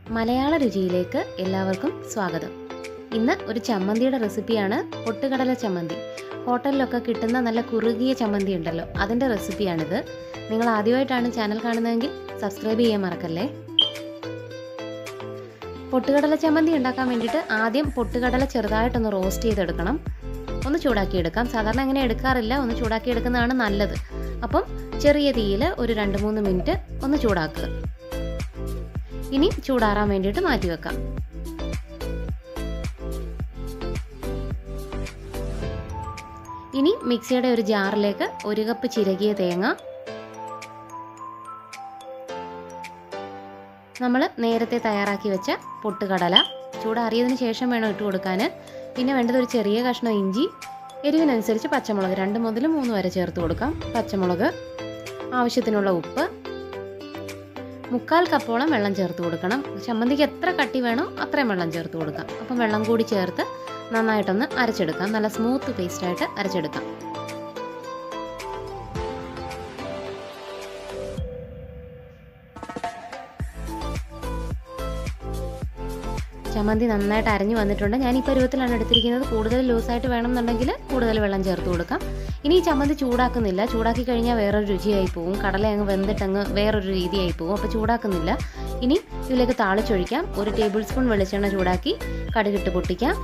മലയാള രുചിയിലേക്ക് എല്ലാവർക്കും സ്വാഗതം ഇന്ന് ഒരു ചമ്മന്തിയുടെ റെസിപ്പിയാണ് പൊട്ടുകടല ചമ്മന്തി ഹോട്ടലിലൊക്കെ കിട്ടുന്ന നല്ല കുറുകിയ ചമ്മന്തി ഉണ്ടല്ലോ അതിൻ്റെ റെസിപ്പിയാണിത് നിങ്ങൾ ആദ്യമായിട്ടാണ് ചാനൽ കാണുന്നതെങ്കിൽ സബ്സ്ക്രൈബ് ചെയ്യാൻ മറക്കല്ലേ പൊട്ടുകടല ചമ്മന്തി ഉണ്ടാക്കാൻ വേണ്ടിയിട്ട് ആദ്യം പൊട്ടുകടല ചെറുതായിട്ടൊന്ന് റോസ്റ്റ് ചെയ്തെടുക്കണം ഒന്ന് ചൂടാക്കിയെടുക്കാം സാധാരണ അങ്ങനെ എടുക്കാറില്ല ഒന്ന് ചൂടാക്കി എടുക്കുന്നതാണ് നല്ലത് അപ്പം ചെറിയ തീയിൽ ഒരു രണ്ട് മൂന്ന് മിനിറ്റ് ഒന്ന് ചൂടാക്കുക ഇനി ചൂടാറാൻ വേണ്ടിയിട്ട് മാറ്റി വെക്കാം ഇനി മിക്സിയുടെ ഒരു ജാറിലേക്ക് ഒരു കപ്പ് ചിരകിയ തേങ്ങ നമ്മൾ നേരത്തെ തയ്യാറാക്കി വെച്ച പൊട്ടുകടല ചൂടാറിയതിന് ശേഷം വേണം ഇട്ട് കൊടുക്കാൻ പിന്നെ വേണ്ടത് ഒരു ചെറിയ കഷ്ണം ഇഞ്ചി എരിവിനനുസരിച്ച് പച്ചമുളക് രണ്ട് മുതൽ മൂന്ന് വരെ ചേർത്ത് കൊടുക്കാം പച്ചമുളക് ആവശ്യത്തിനുള്ള ഉപ്പ് മുക്കാൽ കപ്പോളം വെള്ളം ചേർത്ത് കൊടുക്കണം ചമ്മന്തിക്ക് എത്ര കട്ടി വേണോ അത്രയും വെള്ളം ചേർത്ത് കൊടുക്കാം അപ്പം വെള്ളം കൂടി ചേർത്ത് നന്നായിട്ടൊന്ന് അരച്ചെടുക്കാം നല്ല സ്മൂത്ത് പേസ്റ്റായിട്ട് അരച്ചെടുക്കാം ചമ്മന്തി നന്നായിട്ട് അരഞ്ഞു വന്നിട്ടുണ്ട് ഞാൻ ഈ പരുവത്തിലാണ് എടുത്തിരിക്കുന്നത് കൂടുതൽ ലൂസായിട്ട് വേണമെന്നുണ്ടെങ്കിൽ കൂടുതൽ വെള്ളം ചേർത്ത് കൊടുക്കാം ഇനി ഈ ചമ്മന്തി ചൂടാക്കുന്നില്ല ചൂടാക്കി കഴിഞ്ഞാൽ വേറൊരു രുചിയായി പോകും കടല അങ്ങ് വെന്തിട്ടങ്ങ് വേറൊരു രീതിയായി പോകും അപ്പോൾ ചൂടാക്കുന്നില്ല ഇനി ഇതിലേക്ക് താളിച്ചൊഴിക്കാം ഒരു ടേബിൾ സ്പൂൺ വെളിച്ചെണ്ണ ചൂടാക്കി കടുകിട്ട് പൊട്ടിക്കാം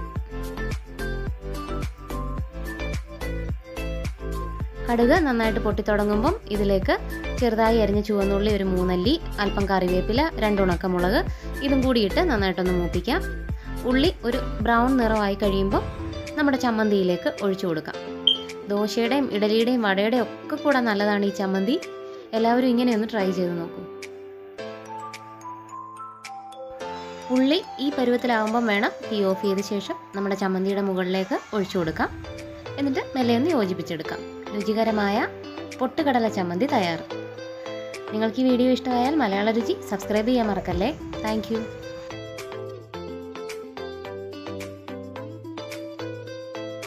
കടുക് നന്നായിട്ട് പൊട്ടിത്തുടങ്ങുമ്പം ഇതിലേക്ക് ചെറുതായി അരിഞ്ഞ ചുവന്നുള്ളി ഒരു മൂന്നല്ലി അല്പം കറിവേപ്പില രണ്ട് ഉണക്കമുളക് ഇതും കൂടിയിട്ട് നന്നായിട്ടൊന്ന് മൂപ്പിക്കാം ഉള്ളി ഒരു ബ്രൗൺ നിറമായി കഴിയുമ്പോൾ നമ്മുടെ ചമ്മന്തിയിലേക്ക് ഒഴിച്ചു കൊടുക്കാം ദോശയുടെയും ഇഡലിയുടെയും വടയുടെയും ഒക്കെ കൂടെ നല്ലതാണ് ഈ ചമ്മന്തി എല്ലാവരും ഇങ്ങനെ ഒന്ന് ട്രൈ ചെയ്ത് നോക്കൂ ഉള്ളി ഈ പരുവത്തിലാവുമ്പം വേണം തീ ഓഫ് ചെയ്ത ശേഷം നമ്മുടെ ചമ്മന്തിയുടെ മുകളിലേക്ക് ഒഴിച്ചു കൊടുക്കാം എന്നിട്ട് മെല്ലെ ഒന്ന് യോജിപ്പിച്ചെടുക്കാം രുചികരമായ പൊട്ടുകടല ചമ്മന്തി തയ്യാർ നിങ്ങൾക്ക് ഈ വീഡിയോ ഇഷ്ടമായാൽ മലയാള രുചി സബ്സ്ക്രൈബ് ചെയ്യാൻ മറക്കല്ലേ താങ്ക്